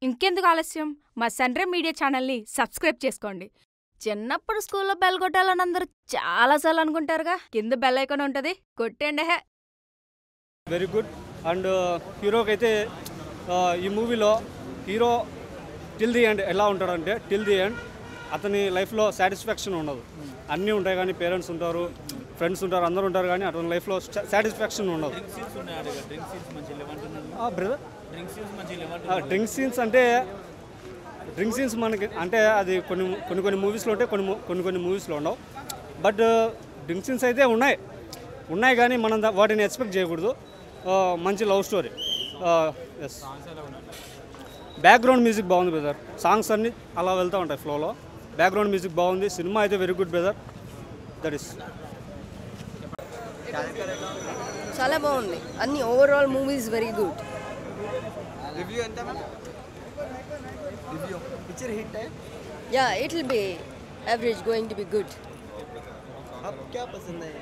ఇంకెందుకు ఆలస్యం మా సన్రే మీడియా ఛానల్ని సబ్స్క్రైబ్ చేసుకోండి చిన్నప్పుడు స్కూల్లో బెల్ కొట్టాలని అందరూ చాలాసార్లు అనుకుంటారుగా కింద బెల్ ఐకాన్ ఉంటుంది కొట్టండి హే వెరీ గుడ్ అండ్ హీరోకి అయితే ఆ, ఈ మూవీలో హీరో టిల్ ది ఎండ్ ఎలా ఉంటాడంటే టిల్ ది ఎండ్ అతని లైఫ్లో సాటిస్ఫాక్షన్ ఉండదు అన్నీ ఉంటాయి కానీ పేరెంట్స్ ఉంటారు ఫ్రెండ్స్ ఉంటారు అందరూ ఉంటారు కానీ అతని లైఫ్లో సాటిస్ఫాక్షన్ ఉండదు బ్రదర్ డ్రింక్ సీన్స్ అంటే డ్రింక్ సీన్స్ మనకి అంటే అది కొన్ని కొన్ని కొన్ని మూవీస్లో ఉంటాయి కొన్ని mu- కొన్ని కొన్ని మూవీస్లో ఉండవు బట్ డ్రింక్ సీన్స్ అయితే ఉన్నాయి ఉన్నాయి కానీ మనం దా- వాటిని ఎక్స్పెక్ట్ చేయకూడదు ఆ, మంచి love story yes background music బాగుంది బ్రదర్ సాంగ్స్ అన్నీ అలా వెళ్తూ ఉంటాయి ఫ్లోలో బ్యాక్గ్రౌండ్ మ్యూజిక్ బాగుంది సినిమా అయితే very good brother that is చాలా బాగుంది అన్ని overall movies very good review ఎంత మ్యామ్ रिव्यू पिक्चर हिट है yeah it will be average going to be good आपको क्या पसंद है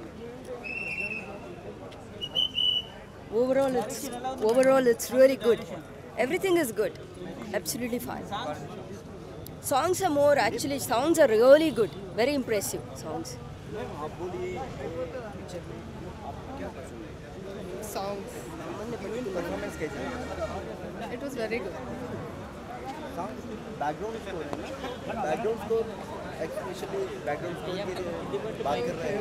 overall it's overall it's really good everything is good absolutely fine songs are more actually songs are really good very impressive songs songs. Performance कैसा It was very good. Background score background score especially background score के लिए बात कर रहे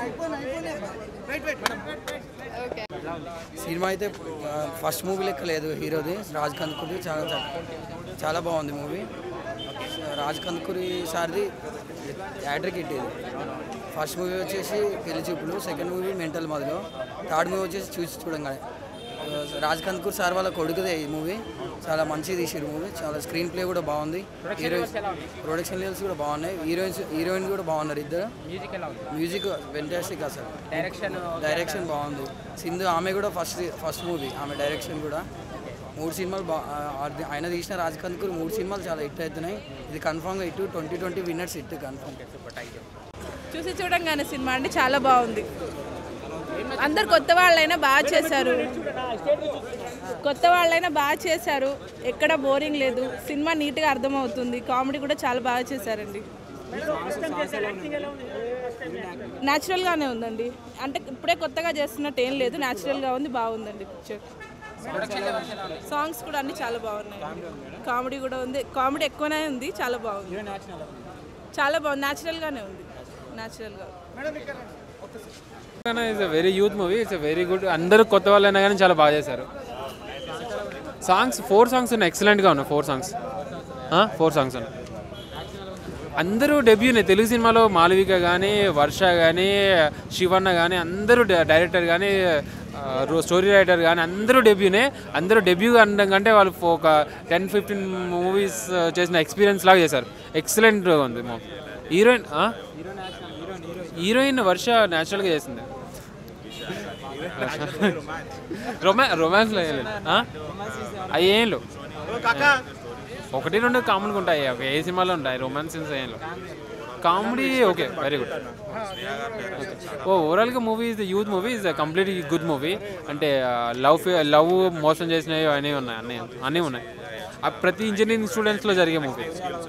हैं cinema అయితే ఆ, first movie లెక్క లేదు హీరోది రాజ్ కందుకూరి చాలా చా- చాలా బాగుంది మూవీ రాజ్ కందుకూరి సార్ది యాడ్రిక్ హిట్ ఇది ఫస్ట్ మూవీ వచ్చేసి Pelli Choopulu second movie mental మొదలు థర్డ్ మూవీ వచ్చేసి చూసి చూడంగానే ఆ, రాజ్ కందుకూర్ సార్ వాళ్ళ కొడుకుదే ఈ మూవీ చాలా మంచిది తీసారు మూవీ చాలా స్క్రీన్ ప్లే కూడా బాగుంది హీరోయిన్స్ ప్రొడక్షన్ లెవెల్స్ కూడా బాగున్నాయి హీరోయిన్స్ హీరోయిన్ కూడా బాగున్నారు ఇద్దరు మ్యూజిక్ వెంటాస్టిక్ అసలు డైరెక్షన్ డైరెక్షన్ బాగుంది సింధు ఆమె కూడా ఫస్ట్ ఫస్ట్ మూవీ ఆమె డైరెక్షన్ కూడా మూడు సినిమాలు బా ఆ- ఆ- ఆయన తీసిన రాజ్ కందుకూరు మూడు సినిమాలు చాలా హిట్ అవుతున్నాయి ఇది కన్ఫామ్గా hit twenty twenty winners hit confirm చూసి చూడంగానే సినిమా అంటే చాలా బాగుంది అందరు కొత్త వాళ్ళైనా బాగా చేశారు కొత్త వాళ్ళైనా బాగా చేశారు ఎక్కడ బోరింగ్ లేదు సినిమా నీట్గా అర్థమవుతుంది కామెడీ కూడా చాలా బాగా చేశారండి న్యాచురల్గానే ఉందండి అంటే ఇప్పుడే కొత్తగా చేస్తున్నట్టు ఏం లేదు న్యాచురల్గా ఉంది బాగుందండి పిక్చర్ సాంగ్స్ కూడా అన్ని చాలా బాగున్నాయి కామెడీ కూడా ఉంది కామెడీ ఎక్కువనే ఉంది చాలా బాగుంది చాలా బాగుంది న్యాచురల్గానే ఉంది న్యాచురల్గా it's very youth movie it's very good అందరూ కొత్త వాళ్ళైనా కానీ చాలా బాగా చేశారు సాంగ్స్ ఫోర్ సాంగ్స్ ఉన్నాయి ఎక్సలెంట్గా ఉన్నాయి ఫోర్ సాంగ్స్ ఫోర్ సాంగ్స్ ఉన్నాయి అందరూ డెబ్యూనే తెలుగు సినిమాలో మాలవిక కానీ వర్ష కానీ శివన్న కానీ అందరూ డై- డైరెక్టర్ కానీ ఆ, రో- స్టోరీ రైటర్ కానీ అందరూ డెబ్యూనే అందరూ డెబ్యూ అనడం కంటే వాళ్ళు ఫో- ఒక టెన్ ఫిఫ్టీన్ మూవీస్ చేసిన ఎక్స్పీరియన్స్ లాగా చేశారు ఎక్సలెంట్గా ఉంది మూవీ హీరోయిన్ ఆ? హీరోయిన్ వర్ష న్యాచురల్గా చేసింది రొమా రొమాన్స్లో అవి ఏం లేవు ఒకటి రెండు కామన్గా ఉంటాయి అవి ఏ సినిమాలో ఉంటాయి రొమాన్స్ సీన్స్ ఏం లేవు కామెడీ ఓకే వెరీ గుడ్ ఓ ఓవరాల్గా movie is youth movie is complete good movie అంటే లవ్ లవ్ మోసం చేసినవి అనేవి ఉన్నాయి అన్నీ అన్నీ ఉన్నాయి ఆ ప్రతి ఇంజనీరింగ్ స్టూడెంట్స్లో జరిగే movie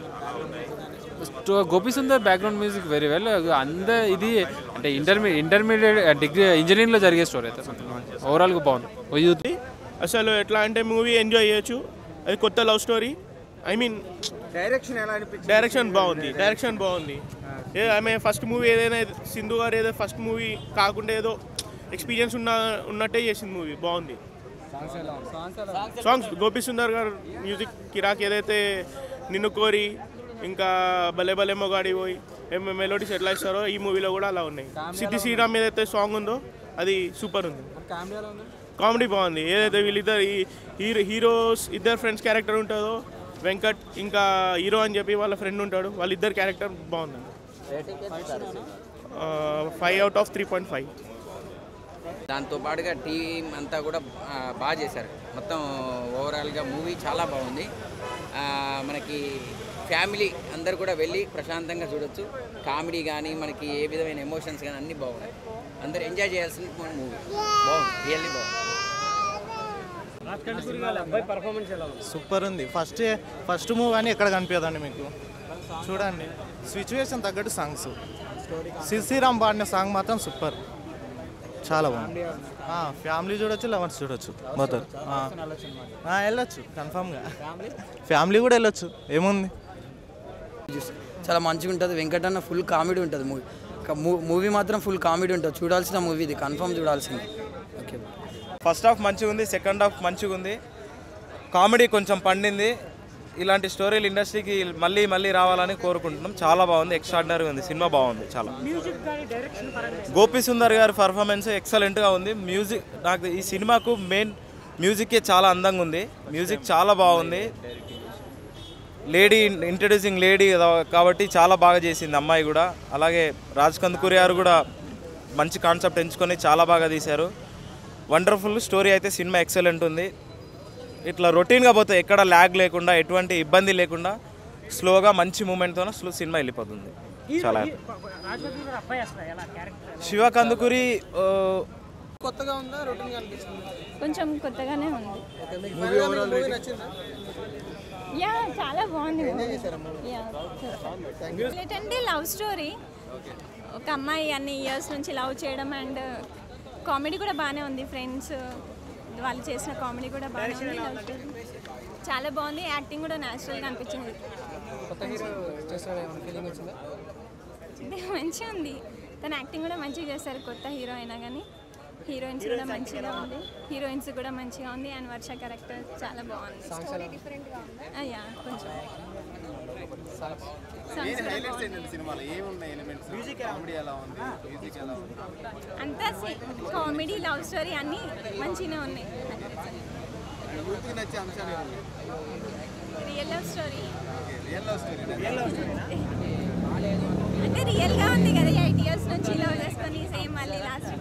Gopi Sundar background music very well అంద ఇది అంటే ఇంటర్మీడియట్ ఇంటర్మీడియట్ డిగ్రీ ఇంజనీరింగ్లో జరిగే స్టోరీ అయితే ఓవరాల్గా బాగుంది ఓ యూత్ అసలు ఎట్లా అంటే మూవీ ఎంజాయ్ చేయొచ్చు అది కొత్త love story I mean direction ఎలా అనిపించింది డైరెక్షన్ బాగుంది డైరెక్షన్ బాగుంది ఏ ఆమె ఫస్ట్ మూవీ ఏదైనా సింధు గారు ఏదో ఫస్ట్ మూవీ కాకుండా ఏదో ఎక్స్పీరియన్స్ ఉన్న ఉన్నట్టే చేసింది మూవీ బాగుంది సాంగ్స్ గోపి సుందర్ గారు మ్యూజిక్ కిరాక్ ఏదైతే నిన్ను కోరి ఇంకా భలే భలే మొగాడి పోయి ఏం మెలోడీస్ ఎట్లా ఇస్తారో ఈ మూవీలో కూడా అలా ఉన్నాయి సిద్ధి శ్రీరామ్ ఏదైతే సాంగ్ ఉందో అది సూపర్ ఉంది కామెడీ బాగుంది ఏదైతే వీళ్ళిద్దరు ఈ హీరో హీరోస్ ఇద్దరు ఫ్రెండ్స్ క్యారెక్టర్ ఉంటుందో వెంకట్ ఇంకా హీరో అని చెప్పి వాళ్ళ ఫ్రెండ్ ఉంటాడు వాళ్ళిద్దరు క్యారెక్టర్ బాగుంది five out of three point five దాంతో పాటుగా టీం అంతా కూడా ఆ, బాగా చేశారు మొత్తం ఓవరాల్గా మూవీ చాలా బాగుంది ఆ, మనకి ఫ్యామిలీ అందరు కూడా వెళ్ళి ప్రశాంతంగా చూడొచ్చు కామెడీ కానీ మనకి ఏ విధమైన ఎమోషన్స్ కానీ అన్నీ బాగున్నాయి అందరు ఎంజాయ్ చేయాల్సిన మూవీ బాగుంది రియల్లీ బాగుంది సూపర్ ఉంది ఫస్ట్ ఫస్ట్ మూవ్ అని ఎక్కడ కనిపించదండి మీకు చూడండి సిచ్యువేషన్ తగ్గట్టు సాంగ్స్ శ్రీరామ్ పాడిన సాంగ్ మాత్రం సూపర్ చాలా బాగుంది ఆ, ఫ్యామిలీ చూడొచ్చు లవర్స్ చూడొచ్చు మొత్తం ఆ. ఆ, వెళ్ళొచ్చు కన్ఫామ్గా ఫ్యామిలీ కూడా వెళ్ళొచ్చు ఏముంది చాలా మంచిగా ఉంటుంది వెంకటన్న ఫుల్ కామెడీ ఉంటుంది మూవీ మూవీ మాత్రం ఫుల్ కామెడీ ఉంటుంది చూడాల్సిన మూవీ ఇది కన్ఫర్మ్ చూడాల్సింది ఓకే ఫస్ట్ హాఫ్ మంచిగా ఉంది సెకండ్ హాఫ్ మంచిగా ఉంది కామెడీ కొంచెం పండింది ఇలాంటి స్టోరీలు ఇండస్ట్రీకి మళ్ళీ మళ్ళీ రావాలని కోరుకుంటున్నాం చాలా బాగుంది ఎక్స్ట్రాడినరీ ఉంది సినిమా బాగుంది చాలా గోపి సుందర్ గారి పర్ఫార్మెన్స్ ఎక్సలెంట్గా ఉంది మ్యూజిక్ నాకు ఈ సినిమాకు మెయిన్ మ్యూజిక్కే చాలా అందంగా ఉంది మ్యూజిక్ చాలా బాగుంది లేడీ ఇంట్రడ్యూసింగ్ లేడీ కాబట్టి చాలా బాగా చేసింది అమ్మాయి కూడా అలాగే రాజ్ కందుకూరి గారు కూడా మంచి కాన్సెప్ట్ ఎంచుకొని చాలా బాగా తీశారు వండర్ఫుల్ స్టోరీ అయితే సినిమా ఎక్సలెంట్ ఉంది ఇట్లా రొటీన్గా పోతే ఎక్కడ ల్యాగ్ లేకుండా ఎటువంటి ఇబ్బంది లేకుండా స్లోగా మంచి మూమెంట్తో స్లో సినిమా వెళ్ళిపోతుంది చాలా శివ కందుకూరి ఆ, కొత్తగా ఉందా రొటీన్ అనిపిస్తుంది కొంచెం కొత్తగానే ఉంది మూవీ ఓవరాల్ యా చాలా బాగుంది Thank you. అంటే లవ్ స్టోరీ ఒక అమ్మాయి అన్ని ఇయర్స్ నుంచి లవ్ చేయడం అండ్ కామెడీ కూడా బాగానే ఉంది ఫ్రెండ్స్ వాళ్ళు చేసిన కామెడీ కూడా బాగానే ఉంది లవ్ స్టోరీ చాలా బాగుంది యాక్టింగ్ కూడా న్యాచురల్గా అనిపించింది కొత్త హీరో చేస్తాడు ఏమైనా ఫీలింగ్ వచ్చిందా అంటే మంచిగా ఉంది తన యాక్టింగ్ కూడా మంచిగా చేస్తారు కొత్త హీరో అయినా కానీ హీరోయిన్స్ కూడా మంచిగా ఉంది హీరోయిన్స్ కూడా మంచిగా ఉంది అండ్ వర్ష క్యారెక్టర్ చాలా బాగుంది Songs ఎలా? ఆ, యా కొంచెం సాంగ్స్ Songs కూడా బాగున్నాయి. సినిమాలో ఏమున్నాయి ఎలిమెంట్స్ మ్యూజిక్ కామెడీ ఎలా ఉంది మ్యూజిక్ ఎలా ఉంది అంతా కామెడీ లవ్ స్టోరీ అన్నీ మంచిగానే ఉన్నాయి యూత్కి నచ్చే అంశాలు ఏమున్నాయి real love story real love story real love story అంటే రియల్గా ఉంది కదా ఎయిట్ ఇయర్స్ నుంచి లవ్ చేసుకొని సేమ్ మళ్ళీ లాస్ట్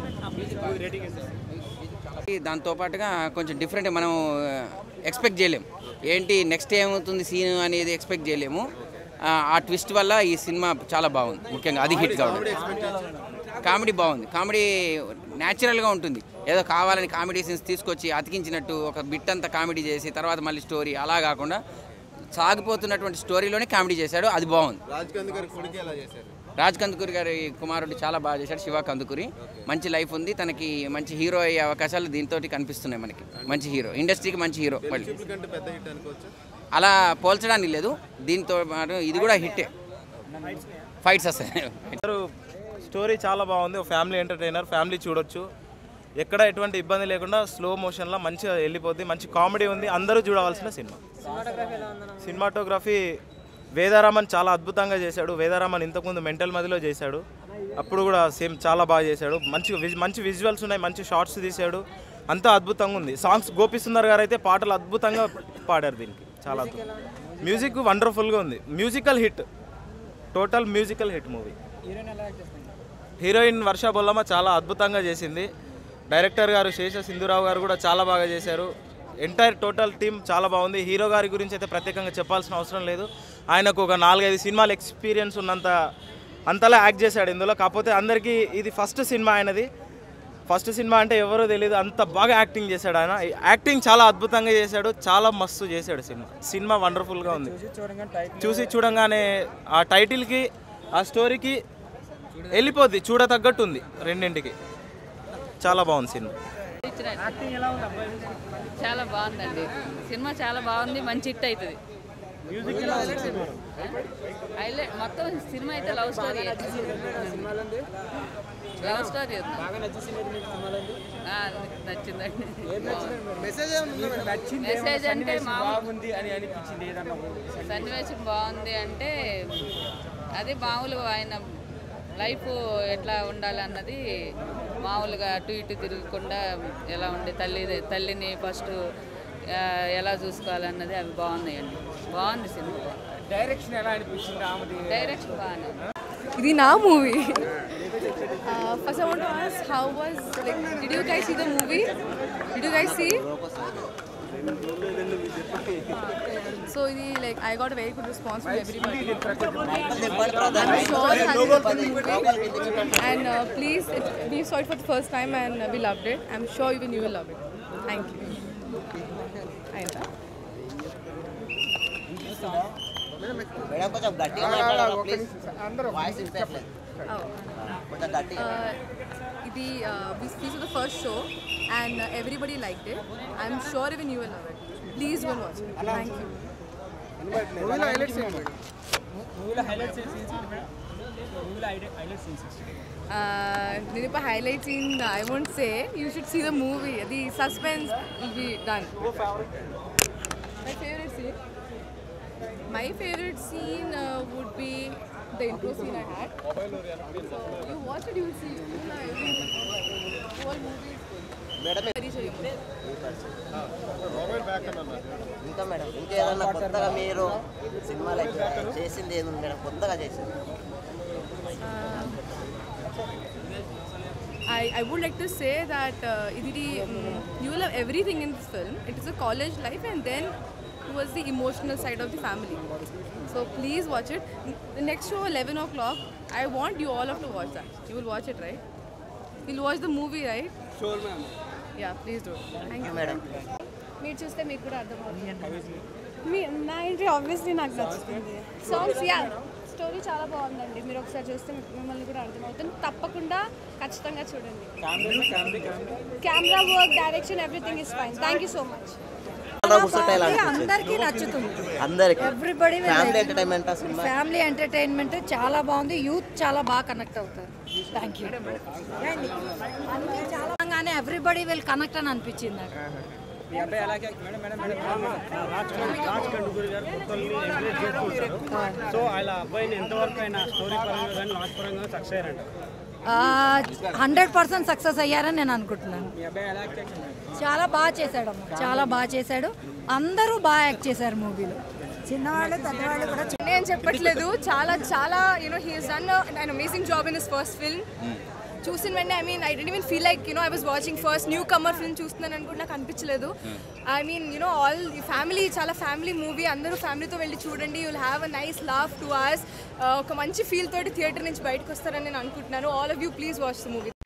దాంతో పాటుగా కొంచెం డిఫరెంట్ మనం ఎక్స్పెక్ట్ చేయలేము ఏంటి నెక్స్ట్ ఏమవుతుంది సీన్ అనేది ఎక్స్పెక్ట్ చేయలేము ఆ, ఆ ట్విస్ట్ వల్ల ఈ సినిమా చాలా బాగుంది ముఖ్యంగా అది హిట్ కావడం కామెడీ బాగుంది కామెడీ న్యాచురల్గా ఉంటుంది ఏదో కావాలని కామెడీ సీన్స్ తీసుకొచ్చి అతికించినట్టు ఒక బిట్ అంతా కామెడీ చేసి తర్వాత మళ్ళీ స్టోరీ అలా కాకుండా సాగిపోతున్నటువంటి స్టోరీలోనే కామెడీ చేశాడు అది బాగుంది రాజ్ కంద్ గారి కొడుకు ఎలా చేశారు రాజ్ కందుకూరి గారి కుమారుడు చాలా బాగా చేశాడు శివ కందుకూరి మంచి లైఫ్ ఉంది తనకి మంచి హీరో అయ్యే అవకాశాలు దీంతో కనిపిస్తున్నాయి మనకి మంచి హీరో ఇండస్ట్రీకి మంచి హీరో మళ్ళీ చూపుల కంటే పెద్ద హిట్ అనుకోవచ్చు అలా పోల్చడానికి లేదు దీంతో పాటు ఇది కూడా హిట్టే ఫైట్స్ వస్తాయి స్టోరీ చాలా బాగుంది ఒక ఫ్యామిలీ ఎంటర్టైనర్ ఫ్యామిలీ చూడొచ్చు ఎక్కడ ఎటువంటి ఇబ్బంది లేకుండా స్లో మోషన్లో మంచిగా వెళ్ళిపోద్ది మంచి కామెడీ ఉంది అందరూ చూడవలసిన సినిమా సినిమాటోగ్రఫీ ఎలా ఉందన్న సినిమాటోగ్రఫీ వేదారామన్ చాలా అద్భుతంగా చేశాడు వేదారామన్ ఇంతకుముందు మెంటల్ మదిలో చేశాడు అప్పుడు కూడా సేమ్ చాలా బాగా చేశాడు మంచి విజ్- మంచి విజువల్స్ ఉన్నాయి మంచి షార్ట్స్ తీశాడు అంతా అద్భుతంగా ఉంది సాంగ్స్ గోపి సుందర్ గారు అయితే పాటలు అద్భుతంగా పాడారు దీనికి చాలా అద్భుతం మ్యూజిక్ వండర్ఫుల్గా ఉంది musical hit total musical hit movie heroine ఎలా యాక్ట్ చేస్తుంది హీరోయిన్ వర్ష బొల్లమ్మ చాలా అద్భుతంగా చేసింది డైరెక్టర్ గారు శేష సింధురావు గారు కూడా చాలా బాగా చేశారు ఎంటైర్ టోటల్ టీం చాలా బాగుంది హీరో గారి గురించి అయితే ప్రత్యేకంగా చెప్పాల్సిన అవసరం లేదు ఆయనకు ఒక నాలుగైదు సినిమాల ఎక్స్పీరియన్స్ ఉన్నంత అంతలా యాక్ట్ చేశాడు ఇందులో కాకపోతే అందరికీ ఇది ఫస్ట్ సినిమా ఆయనది ఫస్ట్ సినిమా అంటే ఎవరో తెలియదు అంత బాగా యాక్టింగ్ చేశాడు ఆయన యాక్టింగ్ చాలా అద్భుతంగా చేశాడు చాలా మస్తు చేశాడు సినిమా సినిమా వండర్ఫుల్గా ఉంది చూసి చూడంగానే టైటిల్ చూసి చూడంగానే ఆ టైటిల్కి ఆ స్టోరీకి వెళ్ళిపోద్ది చూడ తగ్గట్టు ఉంది రెండింటికి చాలా బాగుంది సినిమా యాక్టింగ్ ఎలా ఉంది అబ్బాయి చాలా బాగుందండి సినిమా చాలా బాగుంది మంచి హిట్ అవుతుంది మ్యూజిక్ హైలైట్ మొత్తం సినిమా అయితే లవ్ స్టోరీ సినిమాలో ఉంది లవ్ స్టోరీ బాగా నచ్చేసింది మీకు సినిమాలో ఉంది నచ్చిందండి ఏం నచ్చింది మెసేజ్ ఏమన్నా నచ్చింది మెసేజ్ అంటే మా- బాగుంది అని అనిపించింది ఏదన్నా సన్నివేశం బాగుంది అంటే అది మామూలు ఆయన లైఫ్ ఎట్లా ఉండాలి అన్నది మామూలుగా అటు ఇటు తిరగకుండా ఎలా ఉండే తల్లి తల్లిని ఫస్ట్ ఎలా చూసుకోవాలన్నది అవి బాగున్నాయండి బాగుంది సినిమా డైరెక్షన్ ఎలా అనిపించింది ఆమెది డైరెక్షన్ బాగానే ఇది నా movie first I want to ask how was like did you guys see the movie did you guys see so ఇది like I got very good response from everybody I'm sure it has been a good movie. And uh, please, it, we saw it for the first time and uh, we loved it. I'm sure even you will love it. Thank you. Madam కొంచెం గట్టిగా మాట్లాడారా please voice వినిపించట్లేదు కొంచెం గట్టిగా Uh, ఇది we this is the first show and uh, everybody liked it. I'm sure even you will love it. Please go and watch it. Thank you. మూవీలో highlights ఏంటి madam మూవీలో హైలైట్స్ ఏంటి scenes ఏంటి madam మూవీలో highlight scenes Uh, నేను ఇప్పుడు highlight scene I won't say you should see the movie అది suspense will be done my favourite scene my favourite scene would be the intro scene I had you watch it you see whole movie ఇంకా madam ఇంకేదన్నా కొత్తగా మీరు సినిమాలో చేసింది ఏది ఉంది madam కొత్తగా చేసింది I, I would like to say that uh, Idiri, um, you will have everything in this film. It is a college life and then towards the emotional side of the family. So please watch it. The next show, 11 o'clock, I want you all of to watch that. You will watch it, right? You'll watch the movie, right? Sure, ma'am. Yeah, please do. Thank you. Madam మీరు చూస్తే మీకు కూడా అర్థమవుతుంది మీ నా entry obviously నాకు నచ్చుతుంది songs yeah story చాలా బాగుందండి మీరు ఒకసారి చూస్తే మీకు- మిమ్మల్ని కూడా అర్థమవుతుంది తప్పకుండా ఖచ్చితంగా చూడండి camera work direction everything is fine thank you so much కూర్చుంటే ఎలా అందరికీ అనిపించింది నచ్చుతుంది అందరికి ఎవ్రీబడి ఫ్యామిలీ ఎంటర్టైన్మెంట్ సినిమా ఫ్యామిలీ ఎంటర్టైన్మెంట్ చాలా బాగుంది యూత్ చాలా బాగా కనెక్ట్ అవుతారు థ్యాంక్ యూ అన్నీ చాలా బాగానే ఎవ్రీబడి విల్ కనెక్ట్ అని అనిపించింది నాకు మీ అబ్బాయి అలాగే madam madam madam Raj Kandukuri garu కొత్తల్ని ఎంకరేజ్ చేస్తుంటారు సో వాళ్ళ అబ్బాయిని ఎంతవరకు అయినా స్టోరీ పరంగా కానీ లాస్ట్ పరంగా సక్సెస్ అయ్యారంట హండ్రెడ్ పర్సెంట్ సక్సెస్ అయ్యారని నేను అనుకుంటున్నాను మీ అబ్బాయి ఎలా యాక్ట్ చేసింది చాలా బాగా చేశాడు అమ్మ చాలా బాగా చేశాడు అందరూ బాగా యాక్ట్ చేశారు మూవీలో చిన్నవాళ్ళు పెద్దవాళ్ళు కూడా నేను చెప్పట్లేదు చాలా చాలా you know he has done an amazing job in his first film చూసిన వెంటనే I mean I don't even feel like you know I was watching first newcomer film చూస్తున్నాను అని కూడా నాకు అనిపించలేదు I mean you know all family చాలా family movie అందరూ ఫ్యామిలీతో వెళ్ళి చూడండి you'll have a nice laugh two hours ఒక మంచి ఫీల్ తోటి థియేటర్ నుంచి బయటకు వస్తారని నేను అనుకుంటున్నాను all of you please watch the movie